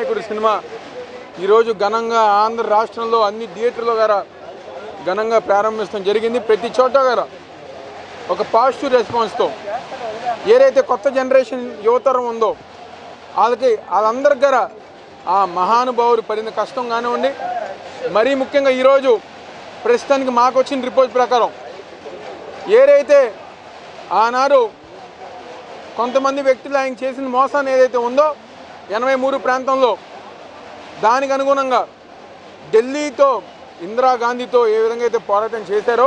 కథానాయకుడు సినిమా ఈరోజు ఘనంగా ఆంధ్ర రాష్ట్రంలో అన్ని థియేటర్లో గారా ఘనంగా ప్రారంభించడం జరిగింది ప్రతి చోట గారా ఒక పాజిటివ్ రెస్పాన్స్తో ఏదైతే కొత్త జనరేషన్ యువతరం ఉందో వాళ్ళకి వాళ్ళందరి గారా ఆ మహానుభావులు పడిన కష్టం కానివ్వండి మరీ ముఖ్యంగా ఈరోజు ప్రస్తుతానికి మాకు వచ్చిన రిపోర్ట్ ప్రకారం ఏదైతే ఆనాడు కొంతమంది వ్యక్తులు ఆయన చేసిన మోసాన్ని ఏదైతే ఉందో ఎనభై మూడు ప్రాంతంలో దానికి అనుగుణంగా ఢిల్లీతో ఇందిరాగాంధీతో ఏ విధంగా అయితే పోరాటం చేశారో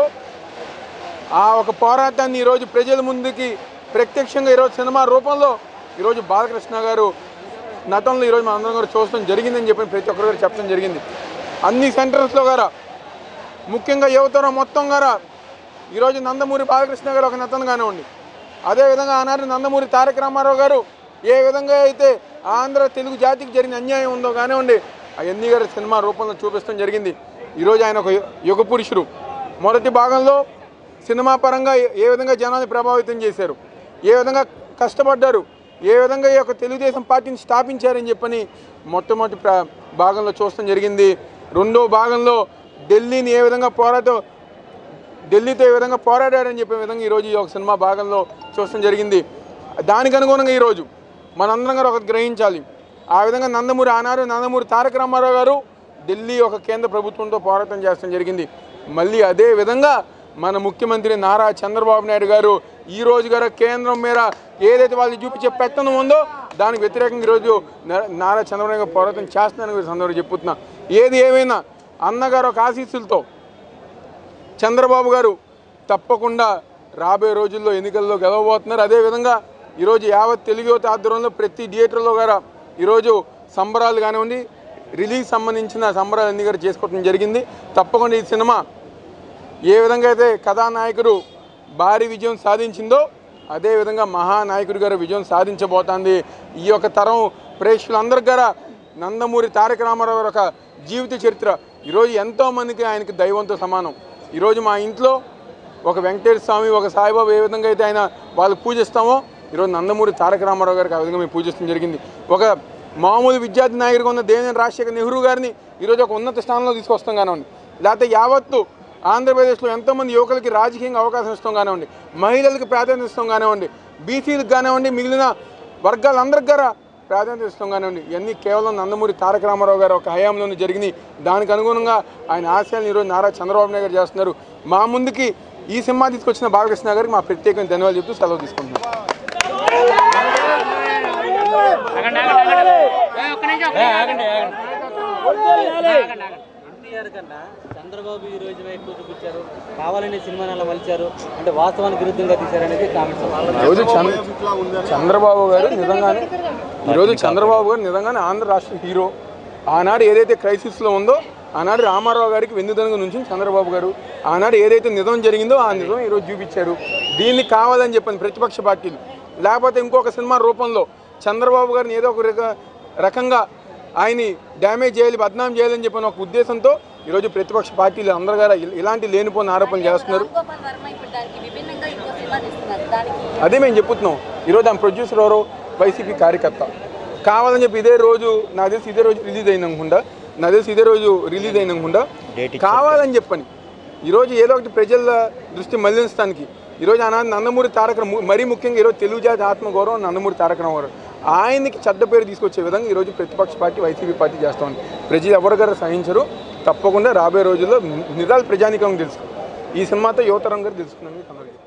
ఆ ఒక పోరాటాన్ని ఈరోజు ప్రజల ముందుకి ప్రత్యక్షంగా ఈరోజు సినిమా రూపంలో ఈరోజు బాలకృష్ణ గారు నటనలో ఈరోజు మన అందరం కూడా చూడటం జరిగిందని చెప్పి ప్రతి ఒక్కరు గారు చెప్పడం జరిగింది అన్ని సెంటర్స్లో గారా ముఖ్యంగా యువతరం మొత్తం గారా ఈరోజు నందమూరి బాలకృష్ణ గారు ఒక నటన కానివ్వండి అదేవిధంగా ఆనాడు నందమూరి తారక రామారావు గారు ఏ విధంగా అయితే ఆంధ్ర తెలుగు జాతికి జరిగిన అన్యాయం ఉందో కానివ్వండి అవన్నీ గారి సినిమా రూపంలో చూపించడం జరిగింది ఈరోజు ఆయన ఒక యుగ పురుషుడు మొదటి భాగంలో సినిమా పరంగా ఏ- ఏ విధంగా జనాన్ని ప్రభావితం చేశారు ఏ విధంగా కష్టపడ్డారు ఏ విధంగా ఈ యొక్క తెలుగుదేశం పార్టీని స్థాపించారని చెప్పని మొట్టమొదటి ప్ర భాగంలో చూడటం జరిగింది రెండో భాగంలో ఢిల్లీని ఏ విధంగా పోరాటం ఢిల్లీతో ఏ విధంగా పోరాడారని చెప్పే విధంగా ఈరోజు ఈ ఒక సినిమా భాగంలో చూడటం జరిగింది దానికి అనుగుణంగా ఈరోజు మనందరం గారు ఒకటి గ్రహించాలి ఆ విధంగా నందమూరి ఆనాడు నందమూరి తారక రామారావు గారు ఢిల్లీ ఒక కేంద్ర ప్రభుత్వంతో పోరాటం చేస్తడం జరిగింది మళ్ళీ అదే విధంగా మన ముఖ్యమంత్రి నారా చంద్రబాబు నాయుడు గారు ఈ రోజు గారు కేంద్రం మీద ఏదైతే వాళ్ళు చూపించే పెత్తనం ఉందో దానికి వ్యతిరేకంగా ఈరోజు నా- నారా చంద్రబాబు నాయుడు గారు పోరాటం చేస్తున్నారని ఈ సందర్భంగా చెప్పుతున్నా ఏది ఏమైనా అన్నగారు ఒక ఆశీస్సులతో చంద్రబాబు గారు తప్పకుండా రాబోయే రోజుల్లో ఎన్నికల్లో గెలవబోతున్నారు అదేవిధంగా ఈరోజు యావత్ తెలుగు యువత ఆధ్వర్యంలో ప్రతి థియేటర్లో గారా ఈరోజు సంబరాలు కానివ్వండి రిలీజ్ సంబంధించిన సంబరాలు అన్ని గారు చేసుకోవడం జరిగింది తప్పకుండా ఈ సినిమా ఏ విధంగా అయితే కథానాయకుడు భారీ విజయం సాధించిందో అదేవిధంగా మహానాయకుడి గారు విజయం సాధించబోతోంది ఈ యొక్క తరం ప్రేక్షకులందరి గారా నందమూరి తారక రామారావు గారి ఒక జీవిత చరిత్ర ఈరోజు ఎంతోమందికి ఆయనకి దైవంతో సమానం ఈరోజు మా ఇంట్లో ఒక వెంకటేశ్వర స్వామి ఒక సాయిబాబా ఏ విధంగా అయితే ఆయన వాళ్ళు పూజిస్తామో ఈరోజు నందమూరి తారక రామారావు గారికి ఆ విధంగా మేము పూజించడం జరిగింది ఒక మామూలు విద్యార్థి నాయకుడిగా ఉన్న దేవేంద్ర రాజశేఖర్ నెహ్రూ గారిని ఈరోజు ఒక ఉన్నత స్థానంలో తీసుకొస్తాం కానివ్వండి లేకపోతే యావత్తు ఆంధ్రప్రదేశ్లో ఎంతోమంది యువకులకి రాజకీయంగా అవకాశం ఇస్తాం కానివ్వండి మహిళలకు ప్రాధాన్యత ఇస్తాం కానివ్వండి బీసీలకు కానివ్వండి మిగిలిన వర్గాలందరికి గారా ప్రాధాన్యత ఇస్తాం కానివ్వండి ఇవన్నీ కేవలం నందమూరి తారక రామారావు గారు ఒక హయాంలోనే జరిగినాయి దానికి అనుగుణంగా ఆయన ఆశయాలను ఈరోజు నారా చంద్రబాబు నాయుడు గారు చేస్తున్నారు మా ముందుకి ఈ సినిమా తీసుకొచ్చిన బాలకృష్ణ గారికి మా ప్రత్యేకమైన ధన్యవాదాలు చెప్తూ సెలవు తీసుకుంటున్నాం ఎన్టీఆర్ కన్నా చంద్రబాబు ఈ రోజు ఎక్కువ చూపించారు కావాలనే సినిమాని అలా మలిచారు అంటే వాస్తవానికి విరుద్ధంగా తీశారనేది కామెంట్స్ ఈరోజు చంద్ర చంద్రబాబు గారు నిజంగానే ఈరోజు చంద్రబాబు గారు నిజంగానే ఆంధ్ర రాష్ట్ర హీరో ఆనాడు ఏదైతే క్రైసిస్లో ఉందో ఆనాడు రామారావు గారికి వెన్నుదనుగు నుంచి చంద్రబాబు గారు ఆనాడు ఏదైతే నిజం జరిగిందో ఆ నిజం ఈరోజు చూపించారు దీన్ని కావాలని చెప్పని ప్రతిపక్ష పార్టీలు లేకపోతే ఇంకొక సినిమా రూపంలో చంద్రబాబు గారిని ఏదో ఒక రక- రకంగా ఆయన్ని డ్యామేజ్ చేయాలి బద్నాం చేయాలని చెప్పిన ఒక ఉద్దేశంతో ఈరోజు ప్రతిపక్ష పార్టీలు అందరు గారు ఇల్- ఇలాంటి లేనిపోయిన ఆరోపణలు చేస్తున్నారు రామ్ గోపాల్ వర్మ ఇప్పుడు దానికి విభిన్నంగా ఇంకో సినిమా తీస్తున్నారు దానికి అదే మేము చెప్పుతున్నాం ఈరోజు ఆమె ప్రొడ్యూసర్ ఎవరో వైసీపీ కార్యకర్త కావాలని చెప్పి ఇదే రోజు నాకు తెలిసి ఇదే రోజు రిలీజ్ అయినకుండా నాకు తెలిసి ఇదే రోజు రిలీజ్ అయినకుండా కావాలని చెప్పని ఈరోజు ఏదో ఒకటి ప్రజల దృష్టి మళ్లించడానికి ఈరోజు ఆనాడు నందమూరి తారక ము- మరీ ముఖ్యంగా ఈరోజు తెలుగు జాతి ఆత్మగౌరవం నందమూరి తారక రామారావు ఆయనకి చెడ్డ పేరు తీసుకొచ్చే విధంగా ఈరోజు ప్రతిపక్ష పార్టీ వైసీపీ పార్టీ చేస్తూ ఉంది ప్రజలు ఎవరు గారు సహించరు తప్పకుండా రాబోయే రోజుల్లో నిజాలు ప్రజానికం తెలుసు ఈ సినిమాతో యువతరం గారు తెలుసుకున్నాను